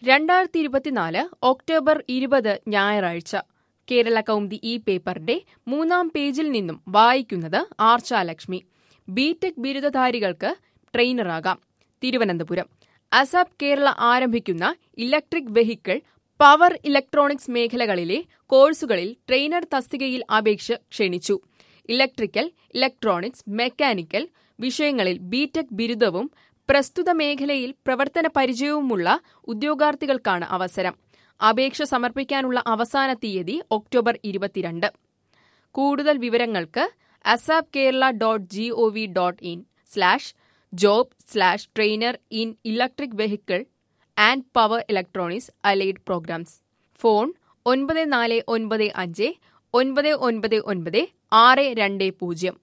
രണ്ടായിരത്തി ഇരുപത്തിനാല് ഒക്ടോബർ ഇരുപത് ഞായറാഴ്ച കേരള കൗമുദി ഈ പേപ്പറിന്റെ മൂന്നാം പേജിൽ നിന്നും വായിക്കുന്നത് ആർച്ചാലക്ഷ്മി ബിടെക് ബിരുദധാരികൾക്ക് ട്രെയിനറാകാം തിരുവനന്തപുരം അസാപ് കേരള ആരംഭിക്കുന്ന ഇലക്ട്രിക് വെഹിക്കിൾ പവർ ഇലക്ട്രോണിക്സ് മേഖലകളിലെ കോഴ്സുകളിൽ ട്രെയിനർ തസ്തികയിൽ അപേക്ഷ ക്ഷണിച്ചു ഇലക്ട്രിക്കൽ ഇലക്ട്രോണിക്സ് മെക്കാനിക്കൽ വിഷയങ്ങളിൽ ബിടെക് ബിരുദവും പ്രസ്തുത മേഖലയിൽ പ്രവർത്തന പരിചയവുമുള്ള ഉദ്യോഗാർത്ഥികൾക്കാണ് അവസരം അപേക്ഷ സമർപ്പിക്കാനുള്ള അവസാന തീയതി ഒക്ടോബർ ഇരുപത്തിരണ്ട് കൂടുതൽ വിവരങ്ങൾക്ക് ASAP Kerala dot G O V dot in slash job slash trainer in electric vehicle and power electronics allied programs phone ഒൻപത് നാല് ഒൻപത് അഞ്ച് ഒൻപത് ഒൻപത് ഒൻപത് ആറ് രണ്ട് പൂജ്യം